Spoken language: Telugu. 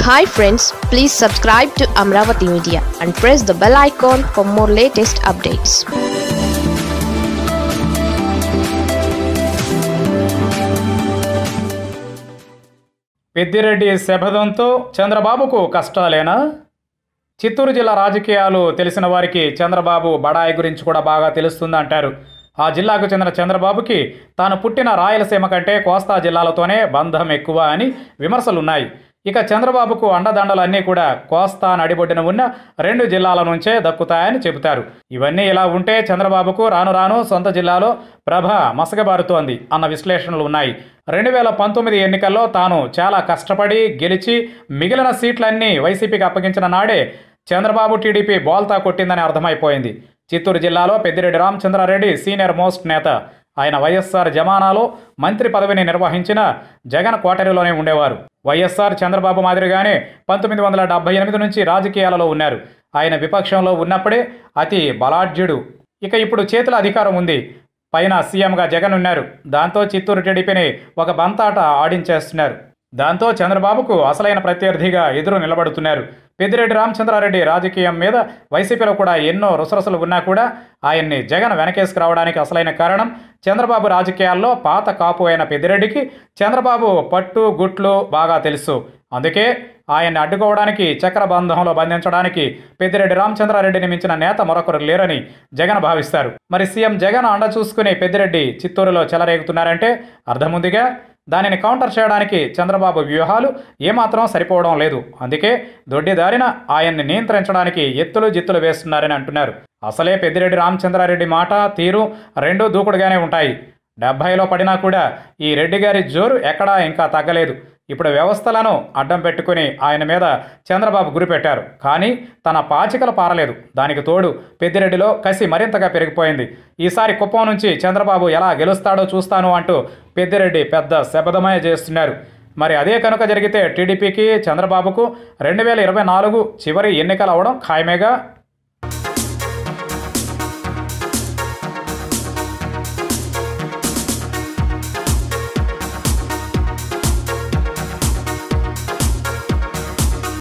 hi friends please subscribe to Amaravati media and press the bell icon for more latest updates Peddireddy శపథంతో చంద్రబాబుకు కష్టాలేనా చిత్తూరు జిల్లా రాజకీయాలు తెలిసిన వారికి చంద్రబాబు బడాయి గురించి కూడా బాగా తెలుస్తుందంటారు ఆ జిల్లాకు చెందిన చంద్రబాబుకి తాను పుట్టిన రాయలసీమ కంటే కోస్తా జిల్లాలతోనే బంధం ఎక్కువ అని విమర్శలున్నాయి ఇక చంద్రబాబుకు అండదండలన్నీ కూడా కోస్తా నడిబొడ్డున ఉన్న రెండు జిల్లాల నుంచే దక్కుతాయని చెబుతారు ఇవన్నీ ఇలా ఉంటే చంద్రబాబుకు రాను రాను సొంత జిల్లాలో ప్రభ మసగబారుతోంది అన్న విశ్లేషణలు ఉన్నాయి రెండు వేల పంతొమ్మిది ఎన్నికల్లో తాను చాలా కష్టపడి గెలిచి మిగిలిన సీట్లన్నీ వైసీపీకి అప్పగించిన నాడే చంద్రబాబు టీడీపీ బోల్తా కొట్టిందని అర్థమైపోయింది చిత్తూరు జిల్లాలో పెద్దిరెడ్డి రామచంద్రారెడ్డి సీనియర్ మోస్ట్ నేత ఆయన వైఎస్ఆర్ జమానాలో మంత్రి పదవిని నిర్వహించిన జగన్ కోటరీలోనే ఉండేవారు వైఎస్ఆర్ చంద్రబాబు మాదిరిగానే పంతొమ్మిది వందల డెబ్బై ఎనిమిది నుంచి రాజకీయాలలో ఉన్నారు ఆయన విపక్షంలో ఉన్నప్పుడే అతి బలాఢ్యుడు ఇక ఇప్పుడు చేతుల అధికారం ఉంది పైన సీఎంగా జగన్ ఉన్నారు దాంతో చిత్తూరు టీడీపీని ఒక బంతాట ఆడించేస్తున్నారు దాంతో చంద్రబాబుకు అసలైన ప్రత్యర్థిగా ఎదురు నిలబడుతున్నారు పెద్దిరెడ్డి రామచంద్రారెడ్డి రాజకీయం మీద వైసీపీలో కూడా ఎన్నో రుసరుసలు ఉన్నా కూడా ఆయన్ని జగన్ వెనకేసుకురావడానికి అసలైన కారణం చంద్రబాబు రాజకీయాల్లో పాత కాపు అయిన పెద్దిరెడ్డికి చంద్రబాబు పట్టు గుట్లు బాగా తెలుసు అందుకే ఆయన్ని అడ్డుకోవడానికి చక్రబంధంలో బంధించడానికి పెద్దిరెడ్డి రామచంద్రారెడ్డిని మించిన నేత మరొకరు లేరని జగన్ భావిస్తారు మరి సీఎం జగన్ అండ చూసుకుని పెద్దిరెడ్డి చిత్తూరులో చెలరేగుతున్నారంటే అర్థముందిగా దానిని కౌంటర్ చేయడానికి చంద్రబాబు వ్యూహాలు ఏమాత్రం సరిపోవడం లేదు అందుకే దొడ్డిదారిన ఆయన్ని నియంత్రించడానికి ఎత్తులు జిత్తులు వేస్తున్నారని అంటున్నారు అసలే పెద్దిరెడ్డి రామచంద్రారెడ్డి మాట తీరు రెండూ దూకుడుగానే ఉంటాయి డెబ్భైలో పడినా కూడా ఈ రెడ్డి గారి జోరు ఎక్కడా ఇంకా తగ్గలేదు ఇప్పుడు వ్యవస్థలను అడ్డం పెట్టుకుని ఆయన మీద చంద్రబాబు గురిపెట్టారు కానీ తన పాచికలు పారలేదు దానికి తోడు పెద్దిరెడ్డిలో కసి మరింతగా పెరిగిపోయింది ఈసారి కుప్పం నుంచి చంద్రబాబు ఎలా గెలుస్తాడో చూస్తాను అంటూ పెద్దిరెడ్డి పెద్ద శపథమయ చేస్తున్నారు మరి అదే కనుక జరిగితే టీడీపీకి చంద్రబాబుకు రెండు వేల ఇరవై నాలుగు చివరి ఎన్నికలు అవడం ఖాయమేగా